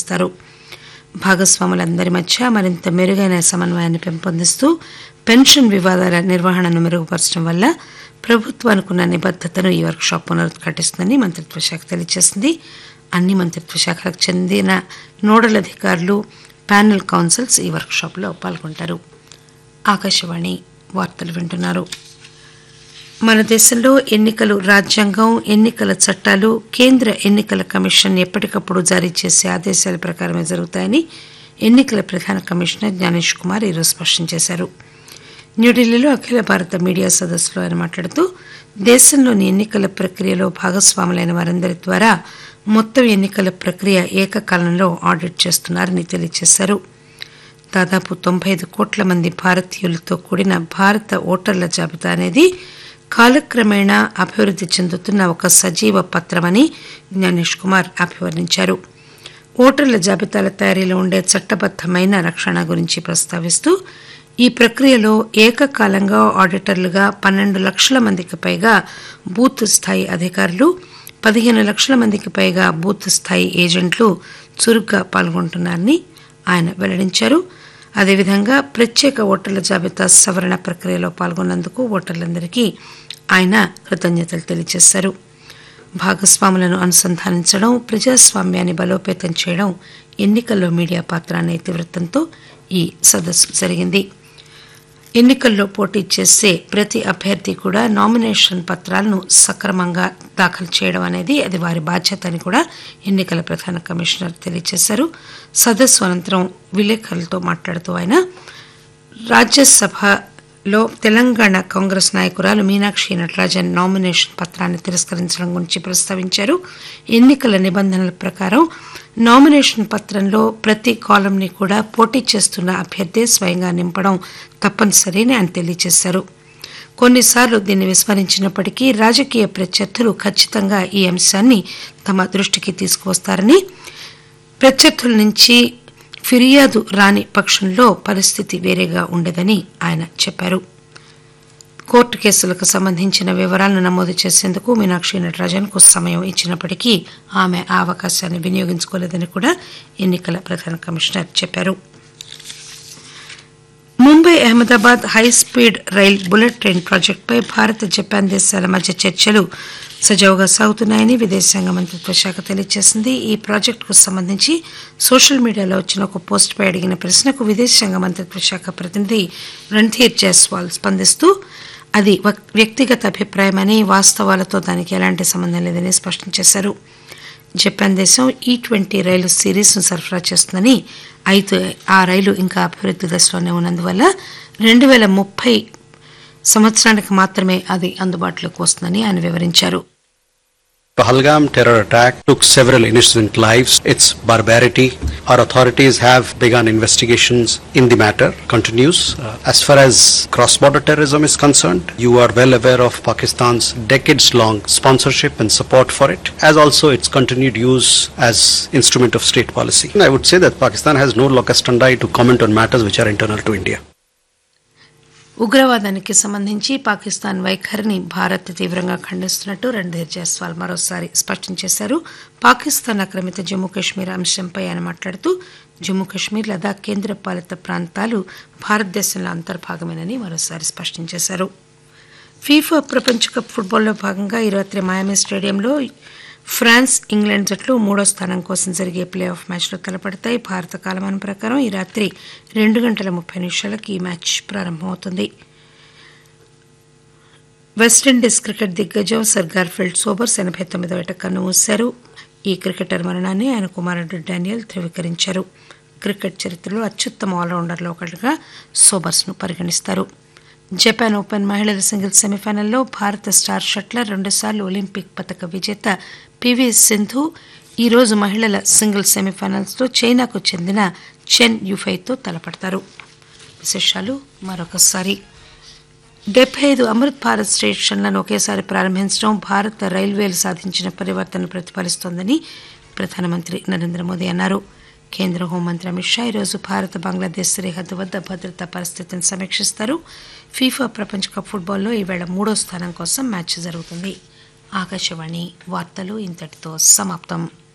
నిర్వహిస్తారు భాగస్వాములందరి మధ్య మరింత మెరుగైన సమన్వయాన్ని పెంపొందిస్తూ పెన్షన్ వివాదాల నిర్వహణను మెరుగుపరచడం వల్ల ప్రభుత్వం అనుకున్న నిబద్దతను ఈ వర్క్షాప్ పునరుద్ఘాటిస్తుందని మంత్రిత్వ శాఖ తెలియజేసింది అన్ని మంత్రిత్వ శాఖలకు చెందిన నోడల్ అధికారులు ప్యానెల్ కౌన్సిల్స్ ఈ వర్క్షాప్లో పాల్గొంటారు ఆకాశవాణి వార్తలు వింటున్నారు మన దేశంలో ఎన్నికలు రాజ్యాంగం ఎన్నికల చట్టాలు కేంద్ర ఎన్నికల కమిషన్ ఎప్పటికప్పుడు జారీ చేసే ఆదేశాల ప్రకారమే జరుగుతాయని ఎన్నికల ప్రధాన కమిషనర్ జ్ఞానేష్ కుమార్ ఈరోజు స్పష్టం చేశారు న్యూఢిల్లీలో అఖిల భారత మీడియా సదస్సులో ఆయన మాట్లాడుతూ దేశంలోని ఎన్నికల ప్రక్రియలో భాగస్వాములైన వారందరి ద్వారా మొత్తం ఎన్నికల ప్రక్రియ ఏకకాలంలో ఆడిట్ చేస్తున్నారని తెలియజేశారు దాదాపు తొంభై ఐదు కోట్ల మంది భారతీయులతో కూడిన భారత ఓటర్ల జాబితా అనేది కాలక్రమేణా అభివృద్ధి చెందుతున్న ఒక సజీవ పత్రమని జ్ఞానేష్ కుమార్ అభివర్ణించారు ఓటర్ల జాబితాల తయారీలో ఉండే చట్టబద్దమైన రక్షణ గురించి ప్రస్తావిస్తూ ఈ ప్రక్రియలో ఏకకాలంగా ఆడిటర్లుగా పన్నెండు లక్షల మందికి పైగా బూత్ స్థాయి అధికారులు పదిహేను లక్షల మందికి పైగా బూత్ స్థాయి ఏజెంట్లు చురుగ్గా పాల్గొంటున్నారని ఆయన వెల్లడించారు అదేవిధంగా ప్రత్యేక ఓటర్ల జాబితా సవరణ ప్రక్రియలో పాల్గొన్నందుకు ఓటర్లందరికీ ఆయన కృతజ్ఞతలు తెలియజేశారు భాగస్వాములను అనుసంధానించడం ప్రజాస్వామ్యాన్ని బలోపేతం చేయడం ఎన్నికల్లో మీడియా పాత్ర అనే ఇతివృత్తంతో ఈ సదస్సు జరిగింది ఎన్నికల్లో పోటీ చేసే ప్రతి అభ్యర్థి కూడా నామినేషన్ పత్రాలను సక్రమంగా దాఖలు చేయడం అనేది అది వారి బాధ్యత అని కూడా ఎన్నికల ప్రధాన కమిషనర్ తెలియజేశారు సదస్సు అనంతరం విలేకరులతో మాట్లాడుతూ ఆయన రాజ్యసభలో తెలంగాణ కాంగ్రెస్ నాయకురాలు మీనాక్షి నటరాజన్ నామినేషన్ పత్రాన్ని తిరస్కరించడం గురించి ప్రస్తావించారు ఎన్నికల నిబంధనల ప్రకారం నామినేషన్ పత్రంలో ప్రతి కాలంని కూడా పోటీ చేస్తున్న అభ్యర్థి స్వయంగా నింపడం తప్పనిసరి అని ఆయన తెలియజేశారు కొన్నిసార్లు దీన్ని విస్మరించినప్పటికీ రాజకీయ ప్రత్యర్థులు ఖచ్చితంగా ఈ అంశాన్ని తమ దృష్టికి తీసుకువస్తారని ప్రత్యర్థుల నుంచి ఫిర్యాదు రాని పక్షంలో పరిస్థితి వేరేగా ఉండదని ఆయన చెప్పారు కోర్టు కేసులకు సంబంధించిన వివరాలను నమోదు చేసేందుకు మీనాక్షి నటరాజన్కు సమయం ఇచ్చినప్పటికీ ఆమె ఆ అవకాశాన్ని వినియోగించుకోలేదని కూడా ఎన్నికల ప్రధాన కమిషనర్ చెప్పారు Mumbai Ahmedabad high speed rail bullet train ప్రాజెక్టుపై భారత్ జపాన్ దేశాల మధ్య చర్చలు సజావుగా సాగుతున్నాయని విదేశాంగ మంత్రిత్వ శాఖ తెలియజేసింది ఈ ప్రాజెక్టుకు సంబంధించి సోషల్ మీడియాలో వచ్చిన ఒక పోస్టుపై అడిగిన ప్రశ్నకు విదేశాంగ మంత్రిత్వ శాఖ ప్రతినిధి రణ్ధీర్ జైస్వాల్ స్పందిస్తూ అది వ్యక్తిగత అభిప్రాయమని వాస్తవాలతో దానికి ఎలాంటి సంబంధం లేదని స్పష్టం చేశారు జపాన్ దేశం ఈ ట్వంటీ రైలు సిరీస్ను సరఫరా చేస్తుందని అయితే ఆ రైలు ఇంకా అభివృద్ధి దశలోనే ఉన్నందువల్ల రెండు వేల ముప్పై సంవత్సరానికి మాత్రమే అది అందుబాటులోకి వస్తుందని ఆయన వివరించారు Pahalgam terror attack took several innocent lives. Its barbarity. Our authorities have begun investigations in the matter. Continues. Uh, as far as cross-border terrorism is concerned, you are well aware of Pakistan's decades-long sponsorship and support for it, as also its continued use as instrument of state policy. I would say that Pakistan has no locus standi to comment on matters which are internal to India. ఉగ్రవాదానికి సంబంధించి పాకిస్తాన్ వైఖరిని భారత్ తీవ్రంగా ఖండిస్తున్నట్టు రణ్ధీర్ జైస్వాల్ మరోసారి స్పష్టం చేశారు పాకిస్తాన్ ఆక్రమిత జమ్మూ కాశ్మీర్ అంశంపై ఆయన మాట్లాడుతూ జమ్మూ కాశ్మీర్ లదాఖ్ కేంద్ర పాలిత ప్రాంతాలు భారతదేశంలో అంతర్భాగమేనని మరోసారి స్పష్టం చేశారు ఫీఫా ప్రపంచ కప్ ఫుట్బాల్లో భాగంగా ఈ రాత్రి మాయామి స్టేడియంలో ఫ్రాన్స్ ఇంగ్లాండ్ జట్లు మూడో స్థానం కోసం జరిగే ప్లే ఆఫ్ మ్యాచ్లో తలపడతాయి భారత కాలమానం ప్రకారం ఈ రాత్రి రెండు గంటల ముప్పై నిమిషాలకు ఈ మ్యాచ్ ప్రారంభమవుతుంది వెస్టిండీస్ క్రికెట్ దిగ్గజం సర్ గార్ఫిల్డ్ సోబర్స్ ఎనభై తొమ్మిదవ ఏట కన్ను మూశారు ఈ క్రికెటర్ మరణాన్ని ఆయన కుమారుడు డానియల్ ధృవీకరించారు క్రికెట్ చరిత్రలో అత్యుత్తమ ఆల్రౌండర్లో ఒకటిగా సోబర్స్ను పరిగణిస్తారు జపాన్ ఓపెన్ మహిళల సింగిల్స్ సెమీఫైనల్లో భారత స్టార్ షట్లర్ రెండుసార్లు ఒలింపిక్ పథక విజేత పివి సింధు ఈరోజు మహిళల సింగిల్స్ సెమీఫైనల్స్లో చైనాకు చెందిన చెన్ యుఫైతో తలపడతారు విశేషాలు మరొకసారి డెబ్బై ఐదు అమృత్ భారత్ స్టేషన్లను ఒకేసారి ప్రారంభించడం భారత రైల్వేలు సాధించిన పరివర్తన ప్రతిఫలిస్తోందని ప్రధానమంత్రి నరేంద్ర మోదీ అన్నారు కేంద్ర హోంమంత్రి అమిత్ షా ఈరోజు భారత బంగ్లాదేశ్ సరిహద్దు వద్ద భద్రతా పరిస్థితిని సమీక్షిస్తారు ఫీఫా ప్రపంచ కప్ ఫుట్బాల్లో ఈవేళ మూడో స్థానం కోసం మ్యాచ్ జరుగుతుంది ఆకాశవాణి వార్తలు ఇంతటితో సమాప్తం